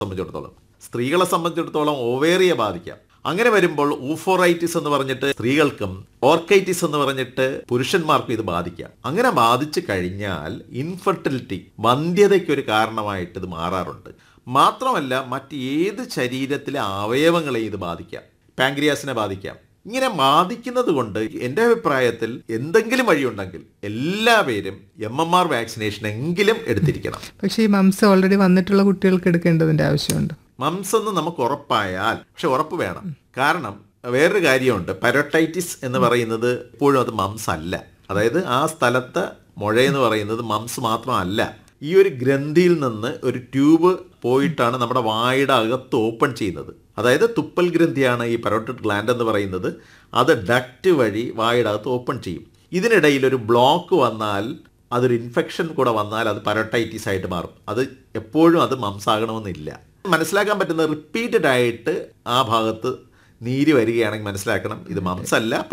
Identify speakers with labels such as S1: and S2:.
S1: സംബന്ധിച്ചിടത്തോളം സ്ത്രീകളെ സംബന്ധിച്ചിടത്തോളം ഓവേറിയെ ബാധിക്കാം അങ്ങനെ വരുമ്പോൾ ഊഫോറൈറ്റിസ് എന്ന് പറഞ്ഞിട്ട് സ്ത്രീകൾക്കും ഓർക്കൈറ്റിസ് എന്ന് പറഞ്ഞിട്ട് പുരുഷന്മാർക്കും ഇത് ബാധിക്കാം അങ്ങനെ ബാധിച്ചു കഴിഞ്ഞാൽ ഇൻഫെർട്ടിലിറ്റി വന്ധ്യതയ്ക്ക് ഒരു കാരണമായിട്ട് ഇത് മാറാറുണ്ട് മാത്രമല്ല മറ്റ് ഏത് ശരീരത്തിലെ അവയവങ്ങളെ ഇത് ബാധിക്കാം പാങ്ക്രിയാസിനെ ബാധിക്കാം ഇങ്ങനെ ബാധിക്കുന്നത് കൊണ്ട് എൻ്റെ അഭിപ്രായത്തിൽ എന്തെങ്കിലും വഴിയുണ്ടെങ്കിൽ എല്ലാവരും എം എം ആർ വാക്സിനേഷൻ എങ്കിലും എടുത്തിരിക്കണം
S2: പക്ഷേ ഈ മംസ് ഓൾറെഡി വന്നിട്ടുള്ള കുട്ടികൾക്ക് എടുക്കേണ്ടതിന്റെ ആവശ്യമുണ്ട്
S1: മംസ് എന്ന് നമുക്ക് ഉറപ്പായാൽ പക്ഷെ ഉറപ്പ് വേണം കാരണം വേറൊരു കാര്യമുണ്ട് പരോട്ടൈറ്റിസ് എന്ന് പറയുന്നത് എപ്പോഴും അത് മംസ് അല്ല അതായത് ആ സ്ഥലത്തെ മുഴയെന്ന് പറയുന്നത് മംസ് മാത്രമല്ല ഈ ഒരു ഗ്രന്ഥിയിൽ നിന്ന് ഒരു ട്യൂബ് പോയിട്ടാണ് നമ്മുടെ വായുടെ അകത്ത് ഓപ്പൺ ചെയ്യുന്നത് അതായത് തുപ്പൽ ഗ്രന്ഥിയാണ് ഈ പരോട്ടിഡ് ഗ്ലാൻഡ് എന്ന് പറയുന്നത് അത് ഡക്റ്റ് വഴി വായുടെ അകത്ത് ഓപ്പൺ ചെയ്യും ഇതിനിടയിൽ ഒരു ബ്ലോക്ക് വന്നാൽ അതൊരു ഇൻഫെക്ഷൻ കൂടെ വന്നാൽ അത് പരോട്ടൈറ്റിസ് ആയിട്ട് മാറും അത് എപ്പോഴും അത് മംസാകണമെന്നില്ല മനസ്സിലാക്കാൻ പറ്റുന്ന റിപ്പീറ്റഡ് ആയിട്ട് ആ ഭാഗത്ത് നീര് വരികയാണെങ്കിൽ മനസ്സിലാക്കണം ഇത് മംസ് അല്ല